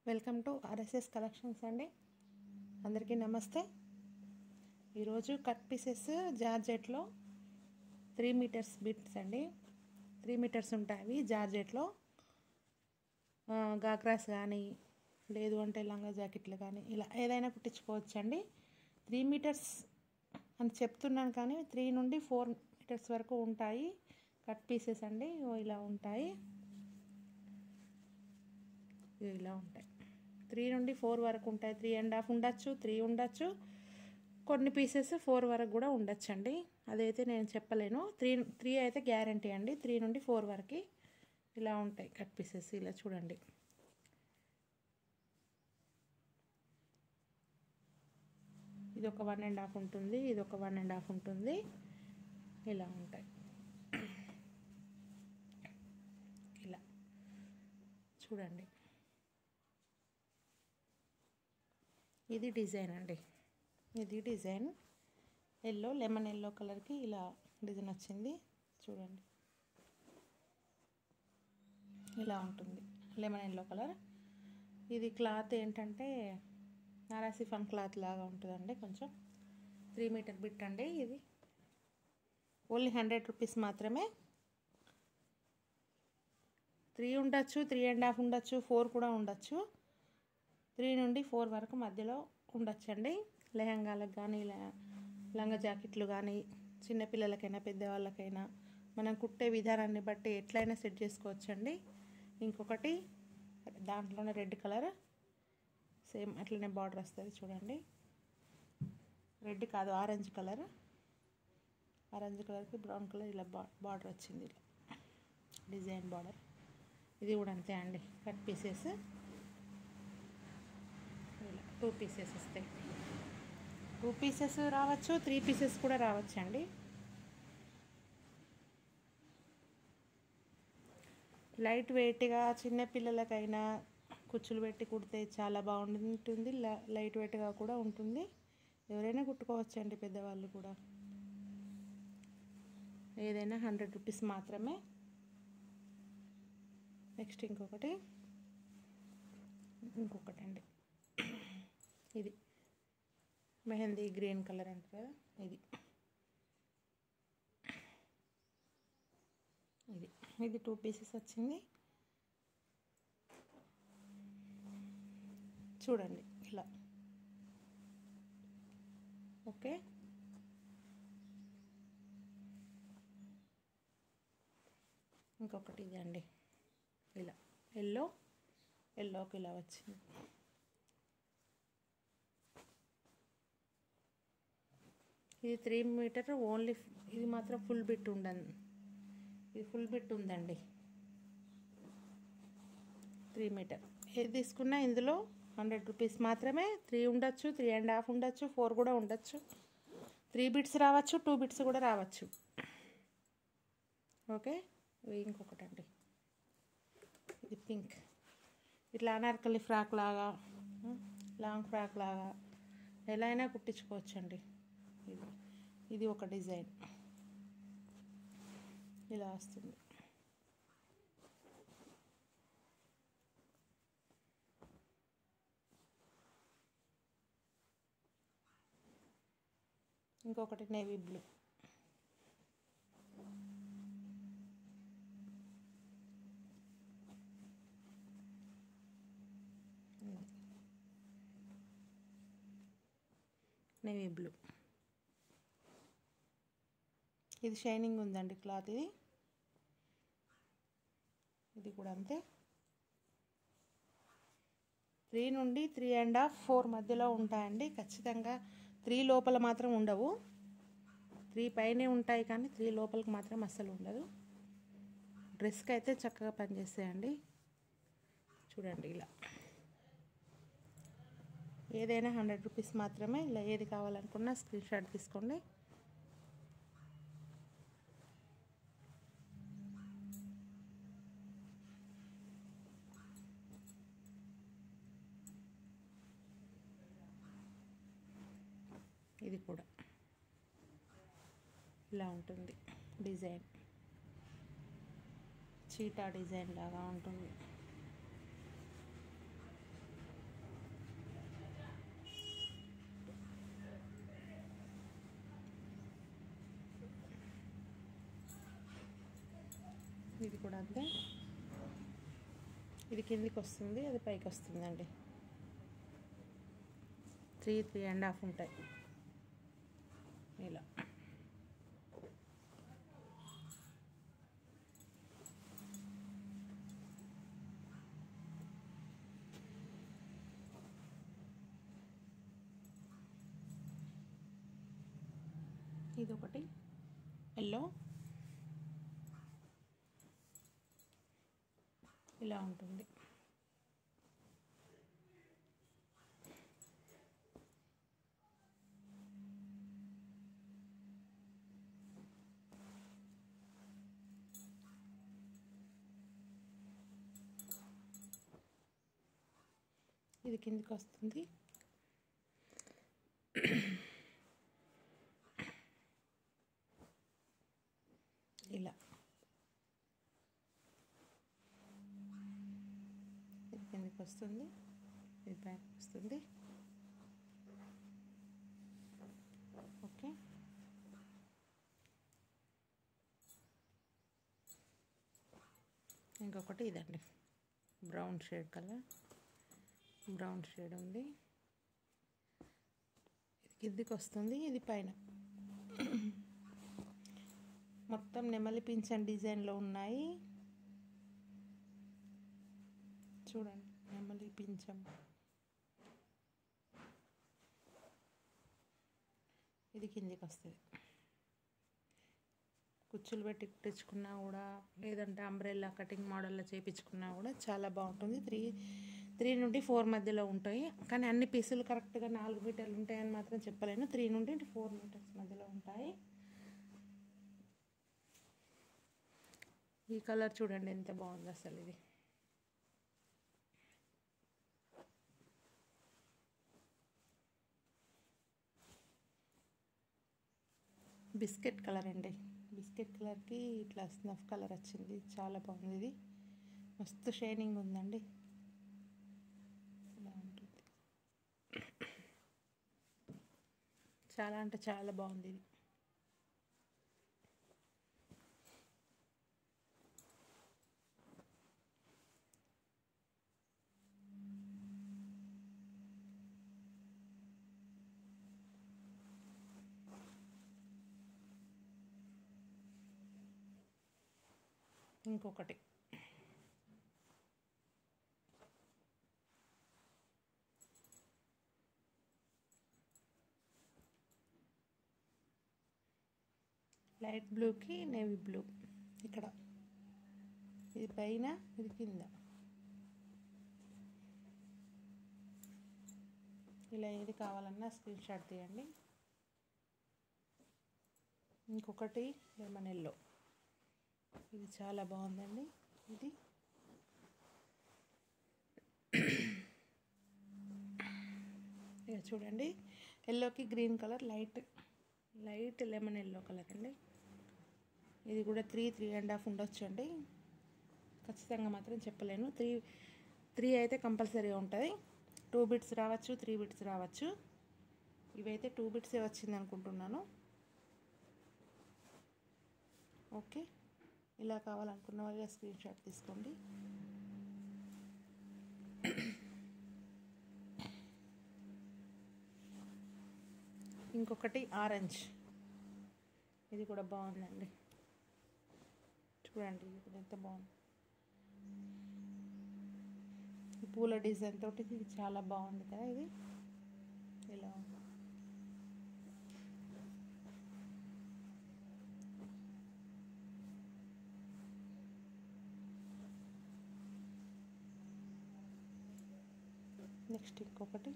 welcome to RSS collections అండి అందరికీ నమస్తే ఈరోజు కట్ పీసెస్ జార్జెట్లో త్రీ మీటర్స్ బిట్స్ అండి త్రీ మీటర్స్ ఉంటాయి అవి జార్జెట్లో ఆ, గాగ్రాస్ కానీ లేదు అంటే లంగా జాకెట్లు కానీ ఇలా ఏదైనా కుట్టించుకోవచ్చండి త్రీ మీటర్స్ అని చెప్తున్నాను కానీ త్రీ నుండి ఫోర్ మీటర్స్ వరకు ఉంటాయి కట్ పీసెస్ అండి ఓ ఇలా ఉంటాయి ఇవి ఇలా ఉంటాయి త్రీ నుండి ఫోర్ వరకు ఉంటాయి త్రీ అండ్ హాఫ్ ఉండొచ్చు త్రీ ఉండొచ్చు కొన్ని పీసెస్ ఫోర్ వరకు కూడా ఉండొచ్చు అండి అదైతే నేను చెప్పలేను త్రీ త్రీ అయితే గ్యారంటీ అండి త్రీ నుండి ఫోర్ వరకు ఇలా ఉంటాయి కట్ పీసెస్ ఇలా చూడండి ఇది ఒక వన్ అండ్ హాఫ్ ఉంటుంది ఇది ఒక వన్ అండ్ హాఫ్ ఉంటుంది ఇలా ఉంటాయి ఇలా చూడండి ఇది డిజైన్ అండి ఇది డిజైన్ ఎల్లో లెమన్ ఎల్లో కలర్కి ఇలా డిజైన్ వచ్చింది చూడండి ఇలా ఉంటుంది లెమన్ ఎల్లో కలర్ ఇది క్లాత్ ఏంటంటే నారాసిఫాన్ క్లాత్ లాగా ఉంటుందండి కొంచెం త్రీ మీటర్ బిట్ అండి ఇది ఓన్లీ హండ్రెడ్ రూపీస్ మాత్రమే త్రీ ఉండొచ్చు త్రీ అండ్ హాఫ్ ఉండొచ్చు ఫోర్ కూడా ఉండొచ్చు త్రీ నుండి ఫోర్ వరకు మధ్యలో ఉండొచ్చండి లెహంగాలకు కానీ లంగా జాకెట్లు కానీ చిన్నపిల్లలకైనా పెద్దవాళ్ళకైనా మనం కుట్టే విధానాన్ని బట్టి ఎట్లయినా సెట్ చేసుకోవచ్చండి ఇంకొకటి దాంట్లోనే రెడ్ కలర్ సేమ్ అట్లనే బార్డర్ వస్తుంది చూడండి రెడ్ కాదు ఆరెంజ్ కలర్ ఆరెంజ్ కలర్కి బ్రౌన్ కలర్ ఇలా బా బార్డర్ వచ్చింది ఇలా డిజైన్ బార్డర్ ఇది కూడా అంతే అండి కట్ పీసెస్ ఇలా టూ పీసెస్ వస్తాయి టూ పీసెస్ రావచ్చు త్రీ పీసెస్ కూడా రావచ్చు అండి లైట్ వెయిట్గా చిన్న పిల్లలకైనా కుచ్చులు పెట్టి కుడితే చాలా బాగుంటుంది లైట్ వెయిట్గా కూడా ఉంటుంది ఎవరైనా కుట్టుకోవచ్చండి పెద్దవాళ్ళు కూడా ఏదైనా హండ్రెడ్ రూపీస్ మాత్రమే నెక్స్ట్ ఇంకొకటి ఇంకొకటి అండి ఇది మెహందీ గ్రీన్ కలర్ అంటారు కదా ఇది ఇది ఇది టూ పీసెస్ వచ్చింది చూడండి ఇలా ఓకే ఇంకొకటి ఇది అండి ఇలా ఎల్లో ఎల్లోకి ఇలా వచ్చింది ఇది త్రీ మీటర్ ఓన్లీ ఇది మాత్రం ఫుల్ బిట్ ఉండదు ఇది ఫుల్ బిట్ ఉందండి త్రీ మీటర్ ఏది తీసుకున్నా ఇందులో హండ్రెడ్ రూపీస్ మాత్రమే త్రీ ఉండొచ్చు త్రీ అండ్ హాఫ్ ఉండొచ్చు ఫోర్ కూడా ఉండొచ్చు త్రీ బిట్స్ రావచ్చు టూ బిట్స్ కూడా రావచ్చు ఓకే ఇవి ఇంకొకటి అండి ఇది పింక్ ఇట్లా అనార్కలి ఫ్రాక్ లాగా లాంగ్ ఫ్రాక్ లాగా ఎలా అయినా కుట్టించుకోవచ్చండి ఇది ఇది ఒక డిజైన్ ఇలా వస్తుంది ఇంకొకటి నేవీ బ్లూ నేవీ బ్లూ ఇది షైనింగ్ ఉందండి క్లాత్ ఇది ఇది కూడా అంతే త్రీ నుండి త్రీ అండ్ హాఫ్ ఫోర్ మధ్యలో ఉంటాయండి ఖచ్చితంగా త్రీ లోపల మాత్రం ఉండవు త్రీ పైనే ఉంటాయి కానీ త్రీ లోపలికి మాత్రం అస్సలు ఉండదు డ్రెస్కి అయితే చక్కగా పనిచేస్తాయండి చూడండి ఇలా ఏదైనా హండ్రెడ్ రూపీస్ మాత్రమే ఇలా ఏది కావాలనుకున్నా స్క్రీన్ షాట్ తీసుకోండి ఇది కూడా ఇలా ఉంటుంది డిజైన్ చీటా డిజైన్ లాగా ఉంటుంది ఇది కూడా అంతే ఇది కిందికి వస్తుంది అది పైకి వస్తుందండి త్రీ త్రీ అండ్ హాఫ్ ఉంటాయి ఇలా ఇది ఒకటి ఎల్లో ఇలా ఉంటుంది ఇది కిందికి వస్తుంది ఇలా ఇది కిందికి వస్తుంది ఇది పైకి వస్తుంది ఓకే ఇంకొకటి ఇదండి brown shade colour brown shade ఉంది ఇది కిందికి వస్తుంది ఇది పైన మొత్తం నెమలి పింఛన్ డిజైన్లో ఉన్నాయి చూడండి నెమలి పింఛం ఇది కిందికి వస్తుంది కుచ్చులు పెట్టి కుట్టించుకున్నా కూడా లేదంటే అంబ్రెల్లా కటింగ్ మోడల్లో చేయించుకున్నా కూడా చాలా బాగుంటుంది త్రీ త్రీ నుండి ఫోర్ మధ్యలో ఉంటాయి కానీ అన్ని పీసులు కరెక్ట్గా నాలుగు మీటర్లు ఉంటాయని మాత్రం చెప్పలేను త్రీ నుండి ఫోర్ మీటర్స్ మధ్యలో ఉంటాయి ఈ కలర్ చూడండి ఎంత బాగుంది అసలు ఇది బిస్కెట్ కలర్ అండి బిస్కెట్ కలర్కి ఇట్లా స్నఫ్ కలర్ వచ్చింది చాలా బాగుంది ఇది మస్తు షైనింగ్ ఉందండి ఇలా ఉంటుంది చాలా అంటే చాలా బాగుంది ఇది ఇంకొకటి లైట్ బ్లూకి నేవీ బ్లూ ఇక్కడ ఇది పైన ఇది కింద ఇలా ఏది కావాలన్నా స్క్రీన్ షాట్ తీయండి ఇంకొకటి లెమన్ ఎల్లో ఇది చాలా బాగుందండి ఇది ఇక చూడండి ఎల్లోకి green colour light light lemon yellow colour అండి ఇది కూడా త్రీ త్రీ అండ్ హాఫ్ ఉండొచ్చు అండి ఖచ్చితంగా మాత్రం చెప్పలేను త్రీ త్రీ అయితే కంపల్సరీగా ఉంటుంది టూ బిట్స్ రావచ్చు త్రీ బిట్స్ రావచ్చు ఇవైతే టూ బిట్సే వచ్చింది అనుకుంటున్నాను ఓకే ఇలా కావాలనుకున్న వాళ్ళు స్క్రీన్ షాట్ తీసుకోండి ఇంకొకటి ఆరెంజ్ ఇది కూడా బాగుందండి చూడండి ఇది కూడా ఎంత బాగుంది ఈ పూల డిజైన్ తోటి ఇది చాలా బాగుంది కదా ఇది ఇలా ఉంది నెక్స్ట్ ఇంకొకటి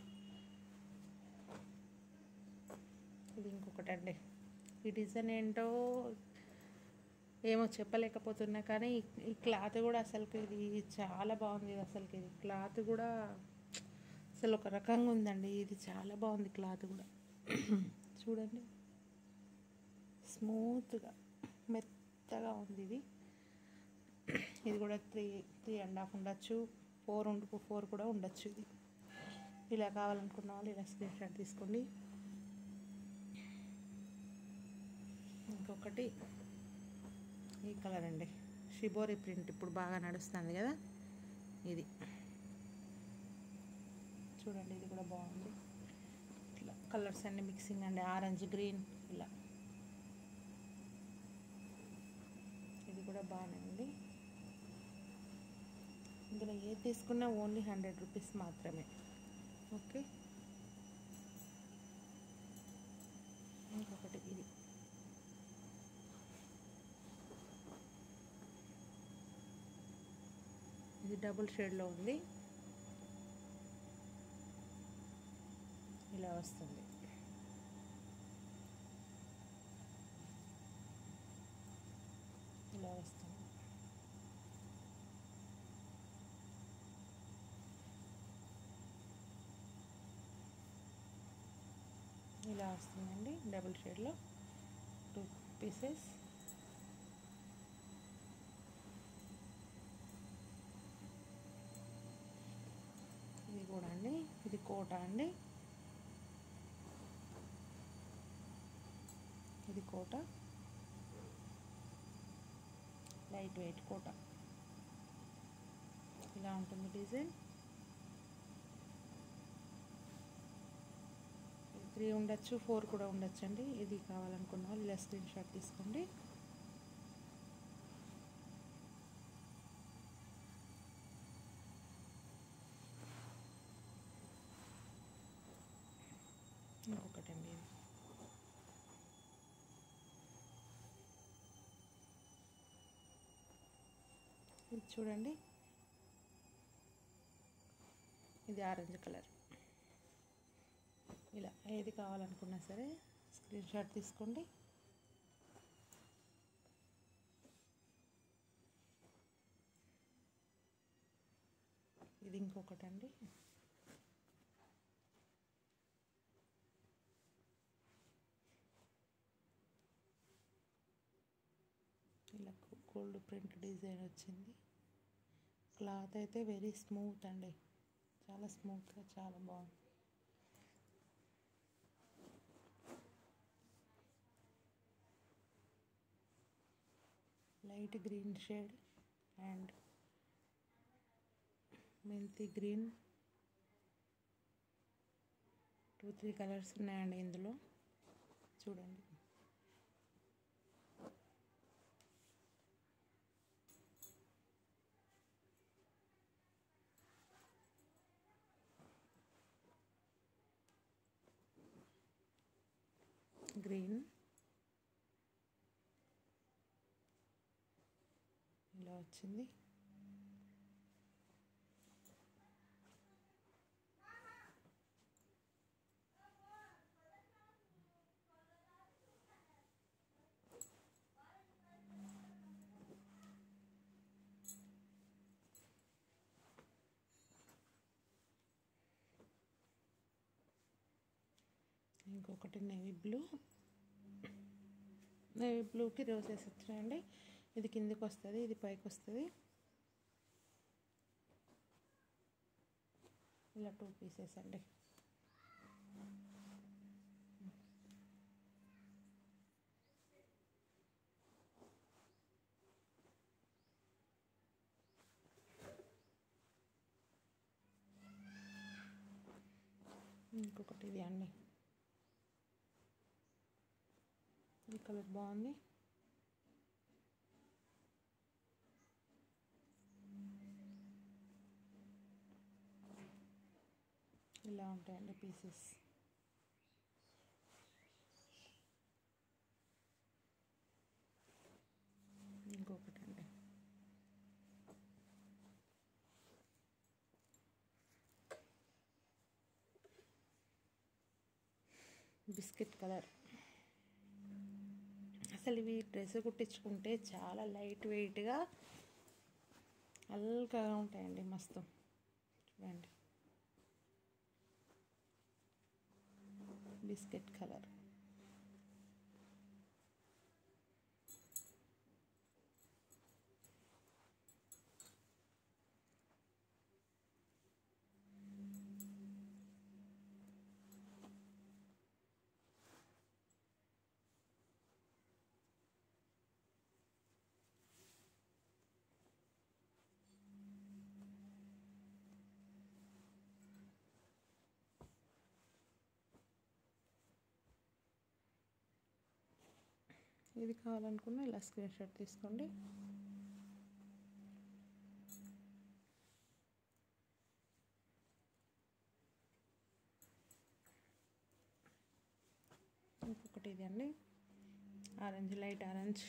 ఇది ఇంకొకటి అండి ఈ డిజైన్ ఏంటో ఏమో చెప్పలేకపోతున్నా కానీ ఈ క్లాత్ కూడా అసలుకి ఇది చాలా బాగుంది ఇది అసలుకి ఇది క్లాత్ కూడా అసలు ఒక రకంగా ఉందండి ఇది చాలా బాగుంది క్లాత్ కూడా చూడండి స్మూత్గా మెత్తగా ఉంది ఇది ఇది కూడా త్రీ త్రీ అండ్ హాఫ్ ఉండొచ్చు ఫోర్ ఉండు ఫోర్ కూడా ఉండొచ్చు ఇది ఇలా కావాలనుకున్న వాళ్ళు ఇలా స్క్రీన్ షాట్ తీసుకోండి ఇంకొకటి ఈ కలర్ అండి షిబోరి ప్రింట్ ఇప్పుడు బాగా నడుస్తుంది కదా ఇది చూడండి ఇది కూడా బాగుంది ఇట్లా కలర్స్ అన్ని మిక్సింగ్ అండి ఆరెంజ్ గ్రీన్ ఇలా ఇది కూడా బాగానే ఉంది ఇందులో ఏది తీసుకున్నా ఓన్లీ హండ్రెడ్ రూపీస్ మాత్రమే ఓకే ఇంకొకటి ఇది ఇది డబుల్ షేడ్లో ఉంది ఇలా వస్తుంది ఇలా వస్తుంది ఇలా వస్తుందండి డబుల్ షేడ్లో టూ పీసెస్ ఇది కూడా అండి ఇది కోట అండి ఇది కోట లైట్ వెయిట్ కోట ఇలా ఉంటుంది డిజైన్ త్రీ ఉండొచ్చు ఫోర్ కూడా ఉండొచ్చు అండి ఇది కావాలనుకున్న వాళ్ళు ఇలా స్క్రీన్ షాట్ తీసుకోండి ఇంకొకటండి ఇది ఇది చూడండి ఇది ఆరెంజ్ కలర్ ఇలా ఏది కావాలనుకున్నా సరే స్క్రీన్ షాట్ తీసుకోండి ఇది ఇంకొకటండి ఇలా గోల్డ్ ప్రింట్ డిజైన్ వచ్చింది క్లాత్ అయితే వెరీ స్మూత్ అండి చాలా స్మూత్గా చాలా బాగుంది light green shade and methi green two three colours ఉన్నాయండి ఇందులో చూడండి గ్రీన్ ఇలా వచ్చింది ఇంకొకటి నేవీ బ్లూ నేవీ బ్లూకి రోసెస్ వచ్చాయండి ఇది కిందికి వస్తుంది ఇది పైకి వస్తుంది ఇలా టూ పీసెస్ అండి ఇంకొకటి ఇది అండి ఈ కలర్ బాగుంది ఇలా ఉంటాయండి పీసెస్ ఇంకొకటి అండి బిస్కెట్ కలర్ అసలు ఇవి డ్రెస్ కుట్టించుకుంటే చాలా లైట్ వెయిట్గా అల్కగా ఉంటాయండి మస్తు చూడండి బిస్కెట్ కలర్ ఇది కావాలనుకున్న ఇలా స్క్రీన్ షాట్ తీసుకోండి ఇంకొకటి ఇది అండి ఆరెంజ్ లైట్ ఆరెంజ్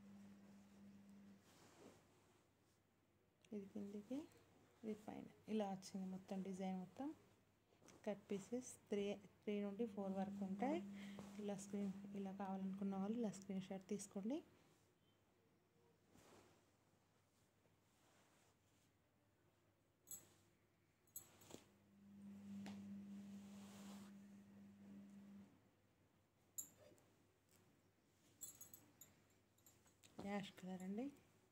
ఇది కిందికి ఇది పైన ఇలా వచ్చింది మొత్తం డిజైన్ మొత్తం కట్ పీసెస్ త్రీ త్రీ నుండి ఫోర్ వరకు ఉంటాయి ఇలా స్క్రీన్ ఇలా కావాలనుకున్న వాళ్ళు ఇలా స్క్రీన్ షాట్ తీసుకోండి యాష్ కలర్ అండి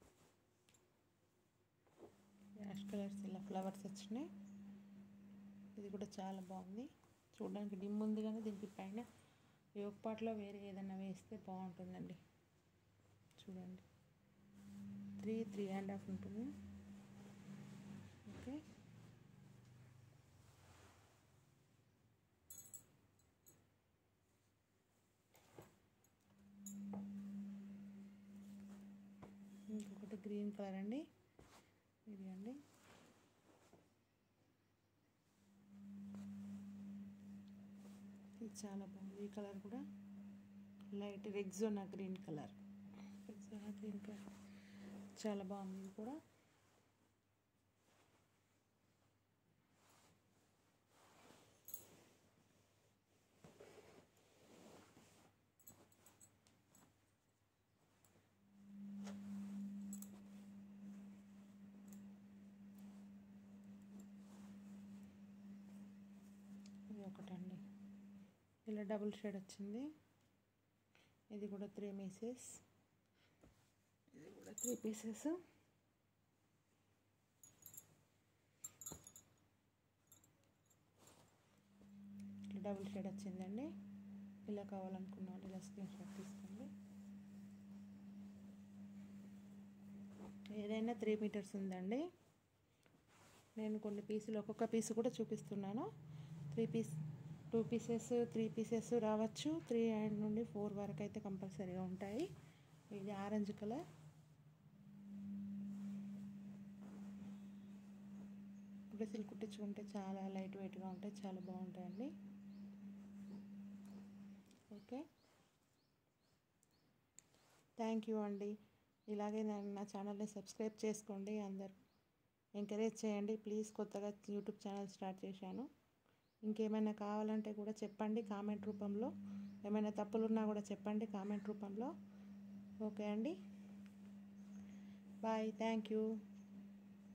యాష్ కలర్స్ ఇలా ఫ్లవర్స్ వచ్చినాయి ఇది కూడా చాలా బాగుంది చూడడానికి డిమ్ ఉంది కానీ దీనికి పైన యోగపాట్లో వేరే ఏదైనా వేస్తే బాగుంటుందండి చూడండి త్రీ త్రీ అండ్ హాఫ్ ఉంటుంది ఓకే ఇంకొకటి గ్రీన్ కలర్ అండి ఇది అండి ఇది చాలా బాగుంది ఈ కలర్ కూడా light Rexona green colour Rexona green colour చాలా బాగుంది ఇది కూడా ఇది ఒకటండి ఇలా డబుల్ షేడ్ వచ్చింది ఇది కూడా త్రీ పీసెస్ ఇది కూడా త్రీ పీసెస్ ఇట్లా డబుల్ షేడ్ వచ్చిందండి ఇలా కావాలనుకున్న వాళ్ళు ఇలా స్క్రీన్ షాట్ తీసుకోండి ఏదైనా త్రీ మీటర్స్ ఉందండి నేను కొన్ని పీసులు ఒక్కొక్క పీసు కూడా చూపిస్తున్నాను three piece two pieces three pieces రావచ్చు త్రీ అండ్ నుండి ఫోర్ వరకు అయితే కంపల్సరీగా ఉంటాయి ఇది ఆరెంజ్ కలర్ డ్రెస్సులు కుట్టించుకుంటే చాలా లైట్ వెయిట్గా ఉంటాయి చాలా బాగుంటాయండి ఓకే థ్యాంక్ యూ అండి ఇలాగే నా ఛానల్ని సబ్స్క్రైబ్ చేసుకోండి అందరు ఎంకరేజ్ చేయండి ప్లీజ్ కొత్తగా యూట్యూబ్ ఛానల్ స్టార్ట్ చేశాను ఇంకేమైనా కావాలంటే కూడా చెప్పండి కామెంట్ రూపంలో ఏమైనా తప్పులున్నా కూడా చెప్పండి కామెంట్ రూపంలో ఓకే అండి బాయ్ థ్యాంక్ యూ